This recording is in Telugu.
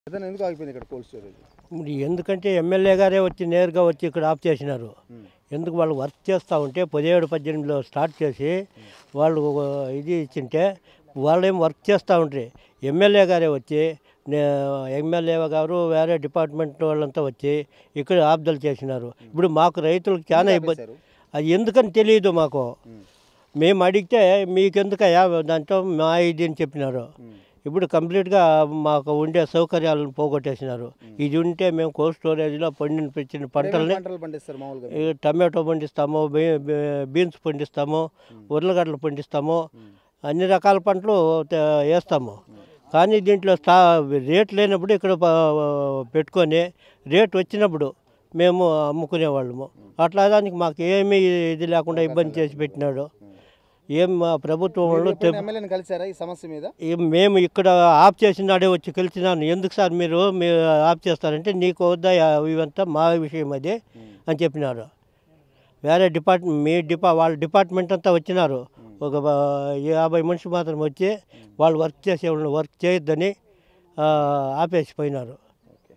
అతను ఎందుకు ఆగిపోయింది ఇక్కడ కోల్డ్ స్టోరేజ్ మరి ఎందుకంటే ఎమ్మెల్యే గారే వచ్చి నేరుగా వచ్చి ఇక్కడ ఆఫ్ చేసినారు ఎందుకు వాళ్ళు వర్క్ చేస్తూ ఉంటే పదిహేడు పద్దెనిమిదిలో స్టార్ట్ చేసి వాళ్ళు ఒక ఇది ఇచ్చింటే వాళ్ళేం వర్క్ చేస్తూ ఉంటారు ఎమ్మెల్యే గారే వచ్చి నే- ఎమ్మెల్యే గారు వేరే డిపార్ట్మెంట్ వాళ్ళంతా వచ్చి ఇక్కడ ఆబ్దలు చేసినారు ఇప్పుడు మాకు రైతులకు చాలా ఇబ్బంది అది ఎందుకని తెలియదు మాకు మేము అడిగితే మీకెందుకయ్యా దాంట్లో మా ఇది అని చెప్పినారు ఇప్పుడు కంప్లీట్గా మాకు ఉండే సౌకర్యాలను పోగొట్టేసినారు ఇది ఉంటే మేము కోల్డ్ స్టోరేజ్లో పండించిన పంటల్ని పంటలు పండిస్తారు మామూలుగా ఈ టమాటో పండిస్తాము బీ- బీ- బీన్స్ పండిస్తాము ఉర్లగడ్డలు పండిస్తాము అన్ని రకాల పంటలు తే- వేస్తాము కానీ దీంట్లో స్టా రేట్ లేనప్పుడు ఇక్కడ ప- పెట్టుకొని రేట్ వచ్చినప్పుడు మేము అమ్ముకునేవాళ్ళము అట్లా దానికి మాకు ఏమీ ఇది లేకుండా ఇబ్బంది చేసి పెట్టినాడు ఏం మా ప్రభుత్వం వాళ్ళు తె- ఎమ్మెల్యేని కలిసారా ఈ సమస్య మీద ఈ మేము ఇక్కడ ఆఫ్ చేసినాడే వచ్చి కలిసినాను ఎందుకు సార్ మీరు మీరు ఆఫ్ చేస్తారంటే నీకు వద్దా ఇవంతా మా విషయం అది అని చెప్పినారు వేరే డిపార్ట్మెంట్ మీ డిపా వాళ్ళ డిపార్ట్మెంట్ అంతా వచ్చినారు ఒక బ- యాభై మనిషి మాత్రం వచ్చి వాళ్ళు వర్క్ చేసే వాళ్ళని వర్క్ చేయొద్దని ఆ, ఆపేసి పోయినారు